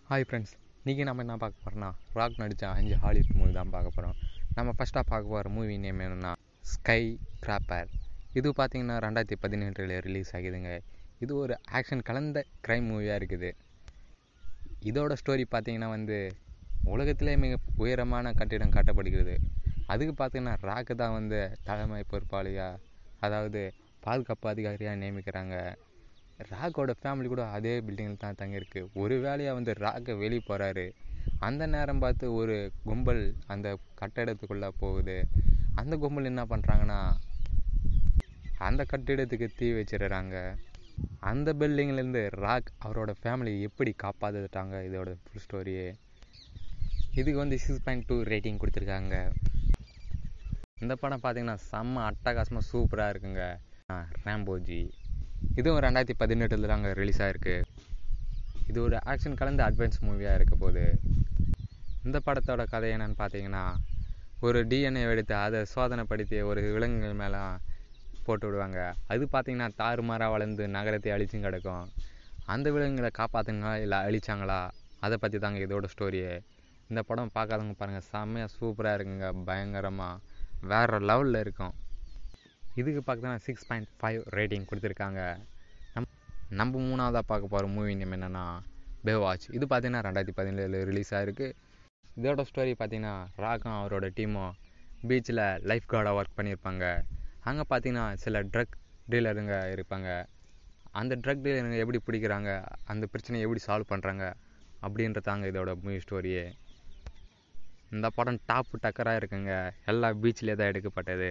hi friends இன்றைக்கி நம்ம என்ன பார்க்க போகிறோம்னா ராக் நடித்த அஞ்சு ஹாலிவுட் மூவி தான் பார்க்க போகிறோம் நம்ம ஃபஸ்ட்டாக பார்க்க போகிற மூவி நேம் என்னென்னா ஸ்கை கிராப்பர் இது பார்த்தீங்கன்னா ரெண்டாயிரத்தி பதினெட்டில் ரிலீஸ் ஆகிதுங்க இது ஒரு ஆக்ஷன் கலந்த க்ரைம் மூவியாக இருக்குது இதோட ஸ்டோரி பார்த்தீங்கன்னா வந்து உலகத்திலே மிக உயரமான கட்டிடம் காட்டப்படுகிறது அதுக்கு பார்த்தீங்கன்னா ராக்கு தான் வந்து தலைமை பொறுப்பாளியாக அதாவது பாதுகாப்பு அதிகாரியாக நியமிக்கிறாங்க ராக்கோட ஃபேமிலி கூட அதே பில்டிங்கில் தான் தங்கியிருக்கு ஒரு வேலையாக வந்து ராக்கை வெளியே போகிறாரு அந்த நேரம் பார்த்து ஒரு கும்பல் அந்த கட்டடத்துக்குள்ளே போகுது அந்த கும்பல் என்ன பண்ணுறாங்கன்னா அந்த கட்டிடத்துக்கு தீ வச்சிடுறாங்க அந்த பில்டிங்லேருந்து ராக் அவரோட ஃபேமிலி எப்படி காப்பாற்றிட்டாங்க இதோட ஃபுல் ஸ்டோரியே இதுக்கு வந்து சிக்ஸ் பாயிண்ட் டூ ரேட்டிங் கொடுத்துருக்காங்க இந்த படம் பார்த்தீங்கன்னா செம்ம அட்டகாசமாக சூப்பராக இருக்குங்க ரேம்போஜி இதுவும் ரெண்டாயிரத்தி பதினெட்டில் தாங்க ரிலீஸ் ஆகிருக்கு இது ஒரு ஆக்ஷன் கலந்த அட்வான்ஸ் மூவியாக இருக்க போகுது இந்த படத்தோட கதை என்னன்னு பார்த்தீங்கன்னா ஒரு டிஎன்ஏ எடுத்து அதை சோதனைப்படுத்தி ஒரு விலங்குகள் மேலே போட்டு விடுவாங்க அது பார்த்தீங்கன்னா தாறுமாறாக வளர்ந்து நகரத்தை அழிச்சும் கிடக்கும் அந்த விலங்குகளை காப்பாற்றுங்களா இல்லை அழிச்சாங்களா அதை பற்றி தாங்க இதோட ஸ்டோரியே இந்த படம் பார்க்காதவங்க பாருங்கள் செம்மையாக சூப்பராக இருக்குங்க பயங்கரமாக வேறு லெவலில் இருக்கும் இதுக்கு பார்த்தீங்கன்னா சிக்ஸ் பாயிண்ட் ஃபைவ் ரேட்டிங் கொடுத்துருக்காங்க நம் நம்ம மூணாவதாக பார்க்க போகிற மூவி நேம் என்னென்னா பேவாட்ச் இது பார்த்தீங்கன்னா ரெண்டாயிரத்தி பதினேழு ரிலீஸ் ஆகிருக்கு இதோட ஸ்டோரி பார்த்தீங்கன்னா ராகம் அவரோட டீமும் பீச்சில் லைஃப் கார்டாக ஒர்க் பண்ணியிருப்பாங்க அங்கே பார்த்தீங்கன்னா சில ட்ரக் டீலருங்க இருப்பாங்க அந்த ட்ரக் டீலருங்க எப்படி பிடிக்கிறாங்க அந்த பிரச்சனையை எப்படி சால்வ் பண்ணுறாங்க அப்படின்றதாங்க இதோட மூவி ஸ்டோரியே இந்த படம் டாப்பு டக்கராக இருக்குங்க எல்லா பீச்லேயே தான் எடுக்கப்பட்டது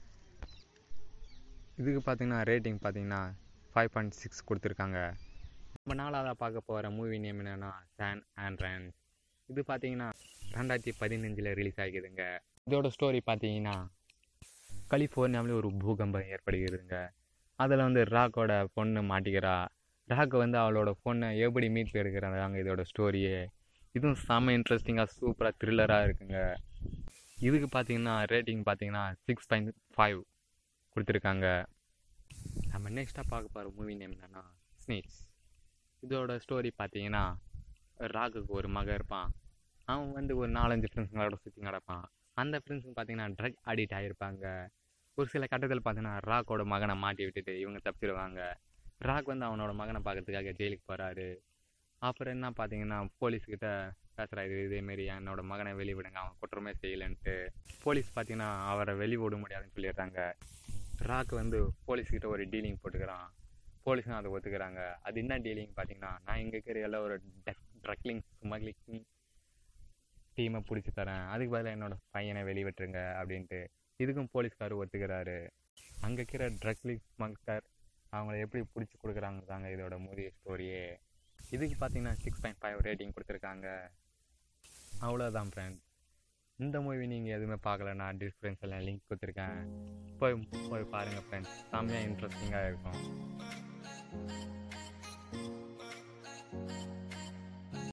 இதுக்கு பார்த்தீங்கன்னா ரேட்டிங் பார்த்தீங்கன்னா ஃபைவ் பாயிண்ட் சிக்ஸ் கொடுத்துருக்காங்க நம்ம நாளாக பார்க்க போகிற மூவி நேம் என்னென்னா சான் அண்ட் ரேன் இது பார்த்தீங்கன்னா ரெண்டாயிரத்தி பதினஞ்சில் ரிலீஸ் ஆகிதுங்க இதோட ஸ்டோரி பார்த்தீங்கன்னா கலிஃபோர்னியாவிலே ஒரு பூகம்பம் ஏற்படுகிறதுங்க அதில் வந்து ராக்கோட பொண்ணு மாட்டிக்கிறா ராக் வந்து அவளோட பொண்ணை எப்படி மீட்பு எடுக்கிறாங்க இதோட ஸ்டோரியே இதுவும் செம்ம இன்ட்ரெஸ்டிங்காக சூப்பராக த்ரில்லராக இருக்குங்க இதுக்கு பார்த்தீங்கன்னா ரேட்டிங் பார்த்தீங்கன்னா சிக்ஸ் பாயிண்ட் ஃபைவ் கொடுத்துருக்காங்க நம்ம நெக்ஸ்ட்டாக பார்க்க போகிற மூவி நேம் என்னன்னா ஸ்னேக்ஸ் இதோட ஸ்டோரி பார்த்தீங்கன்னா ராகுக்கு ஒரு மகன் இருப்பான் அவன் வந்து ஒரு நாலஞ்சு ஃப்ரெண்ட்ஸுங்களோட சுற்றி நடப்பான் அந்த ஃப்ரெண்ட்ஸுங்க பார்த்தீங்கன்னா ட்ரக் அடிக்ட் ஆகிருப்பாங்க ஒரு சில கட்டத்தில் பார்த்தீங்கன்னா ராக்கோட மகனை மாட்டி விட்டுட்டு இவங்க தப்பிடுவாங்க ராக் வந்து அவனோட மகனை பார்க்கறதுக்காக ஜெயிலுக்கு போகிறாரு அப்புறம் என்ன பார்த்தீங்கன்னா போலீஸ்கிட்ட பேசுகிறாரு இதேமாரி என்னோட மகனை வெளியே விடுங்க அவன் குற்றமே செய்யலைன்ட்டு போலீஸ் பார்த்தீங்கன்னா அவரை வெளியே விட முடியாதுன்னு சொல்லிடுறாங்க ராக் வந்து போலீஸ்கிட்ட ஒரு டீலிங் போட்டுக்கிறான் போலீஸும் அதை ஒத்துக்கிறாங்க அது என்ன டீலிங் பார்த்தீங்கன்னா நான் இங்கே இருக்கிற எல்லாம் ஒரு ட்ரக்லிங் ஸ்மக்லிங் டீமை பிடிச்சி தரேன் அதுக்கு பதிலாக என்னோட பையனை வெளிவிட்டுருங்க அப்படின்ட்டு இதுக்கும் போலீஸ்கார் ஒத்துக்கிறாரு அங்கே இருக்கிற ட்ரக்லிங் ஸ்மக்லர் அவங்கள எப்படி பிடிச்சி கொடுக்குறாங்க தாங்க இதோட மூவி ஸ்டோரியே இதுக்கு பார்த்தீங்கன்னா சிக்ஸ் பாயிண்ட் ஃபைவ் ரேட்டிங் கொடுத்துருக்காங்க அவ்வளோதான் ஃப்ரெண்ட்ஸ் இந்த மூவி நீங்கள் எதுவுமே பார்க்கலன்னா டிஸ்கிரிப்ஷனில் லிங்க் கொடுத்துருக்கேன் போய் போய் பாருங்கள் ஃப்ரெண்ட்ஸ் செம்மையாக இன்ட்ரெஸ்டிங்காக இருக்கும்